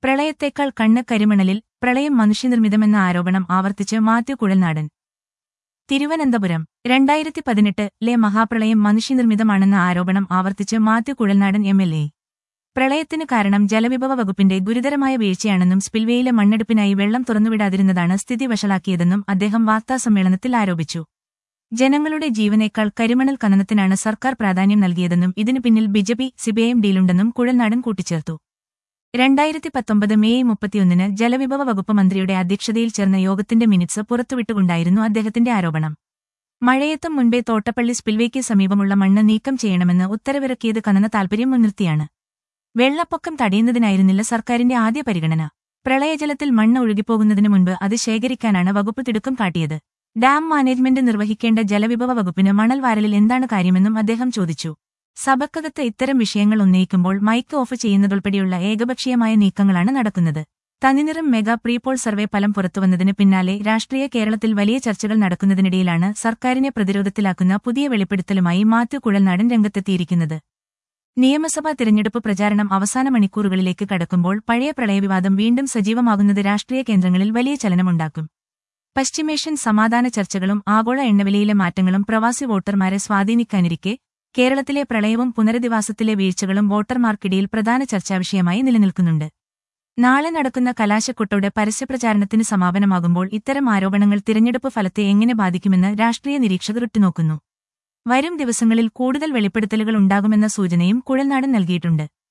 പ്രളയത്തേക്കാൾ കണ്ണ് കരിമണലിൽ പ്രളയം മനുഷ്യനിർമ്മിതമെന്ന ആരോപണം ആവർത്തിച്ച് മാത്യു കുഴൽനാടൻ തിരുവനന്തപുരം രണ്ടായിരത്തി പതിനെട്ട് ലെ മഹാപ്രളയം മനുഷ്യനിർമ്മിതമാണെന്ന ആരോപണം ആവർത്തിച്ച് Mathew Kuzhalnadan M L A പ്രളയത്തിന് കാരണം ജലവിഭവ വകുപ്പിന്റെ ഗുരുതരമായ വീഴ്ചയാണെന്നും സ്പിൽവേയിലെ മണ്ണെടുപ്പിനായി വെള്ളം തുറന്നുവിടാതിരുന്നതാണ് സ്ഥിതി വഷളാക്കിയതെന്നും അദ്ദേഹം വാർത്താസമ്മേളനത്തിൽ ആരോപിച്ചു ജനങ്ങളുടെ ജീവനേക്കാൾ കരിമണൽ ഖനനത്തിനാണ് സർക്കാർ പ്രാധാന്യം നൽകിയതെന്നും ഇതിനു പിന്നിൽ ബിജെപി സിബിഐഎം ഡീലുണ്ടെന്നും കുഴൽനാടൻ കൂട്ടിച്ചേർത്തു രണ്ടായിരത്തി പത്തൊമ്പത് മെയ് മുപ്പത്തിയൊന്നിന് ജലവിഭവ വകുപ്പ് മന്ത്രിയുടെ അധ്യക്ഷതയിൽ ചേർന്ന യോഗത്തിന്റെ മിനിറ്റ്സ് പുറത്തുവിട്ടുകൊണ്ടായിരുന്നു അദ്ദേഹത്തിന്റെ ആരോപണം മഴയെത്തും മുൻപേ തോട്ടപ്പള്ളി സ്പിൽവേക്ക് സമീപമുള്ള മണ്ണ് നീക്കം ചെയ്യണമെന്ന് ഉത്തരവിറക്കിയത് കനന താൽപര്യം മുൻനിർത്തിയാണ് വെള്ളപ്പൊക്കം തടയുന്നതിനായിരുന്നില്ല സർക്കാരിന്റെ ആദ്യ പരിഗണന പ്രളയജലത്തിൽ മണ്ണ് ഒഴുകിപ്പോകുന്നതിനു മുൻപ് അത് ശേഖരിക്കാനാണ് വകുപ്പ് തിടുക്കം കാട്ടിയത് ഡാം മാനേജ്മെന്റ് നിർവഹിക്കേണ്ട ജലവിഭവ വകുപ്പിന് മണൽ വാരലിൽ എന്താണ് കാര്യമെന്നും അദ്ദേഹം ചോദിച്ചു സഭക്കകത്ത് ഇത്തരം വിഷയങ്ങൾ ഉന്നയിക്കുമ്പോൾ മൈക്ക് ഓഫ് ചെയ്യുന്നതുൾപ്പെടെയുള്ള ഏകപക്ഷീയമായ നീക്കങ്ങളാണ് നടക്കുന്നത് തനിനിറം മെഗാ പ്രീപോൾ സർവേ ഫലം പുറത്തുവന്നതിന് പിന്നാലെ രാഷ്ട്രീയ കേരളത്തിൽ വലിയ ചർച്ചകൾ നടക്കുന്നതിനിടയിലാണ് സർക്കാരിനെ പ്രതിരോധത്തിലാക്കുന്ന പുതിയ വെളിപ്പെടുത്തലുമായി മാത്യു കുഴൽനാടൻ രംഗത്തെത്തിയിരിക്കുന്നത് നിയമസഭാ തിരഞ്ഞെടുപ്പ് പ്രചാരണം അവസാന മണിക്കൂറുകളിലേക്ക് കടക്കുമ്പോൾ പഴയ പ്രളയവിവാദം വീണ്ടും സജീവമാകുന്നത് രാഷ്ട്രീയ കേന്ദ്രങ്ങളിൽ വലിയ ചലനമുണ്ടാക്കും പശ്ചിമേഷ്യൻ സമാധാന ചർച്ചകളും ആഗോള എണ്ണവിലയിലെ മാറ്റങ്ങളും പ്രവാസി വോട്ടർമാരെ സ്വാധീനിക്കാനിരിക്കെ കേരളത്തിലെ പ്രളയവും പുനരധിവാസത്തിലെ വീഴ്ചകളും വോട്ടർമാർക്കിടയിൽ പ്രധാന ചർച്ചാവിഷയമായി നിലനിൽക്കുന്നുണ്ട് നാളെ നടക്കുന്ന കലാശക്കൊട്ടോടെ പരസ്യപ്രചാരണത്തിന് സമാപനമാകുമ്പോൾ ഇത്തരം ആരോപണങ്ങൾ തിരഞ്ഞെടുപ്പ് ഫലത്തെ എങ്ങനെ ബാധിക്കുമെന്ന് രാഷ്ട്രീയ നിരീക്ഷകർ ഉറ്റുനോക്കുന്നു വരും ദിവസങ്ങളിൽ കൂടുതൽ വെളിപ്പെടുത്തലുകൾ ഉണ്ടാകുമെന്ന സൂചനയും കുഴൽനാടൻ നൽകിയിട്ടുണ്ട്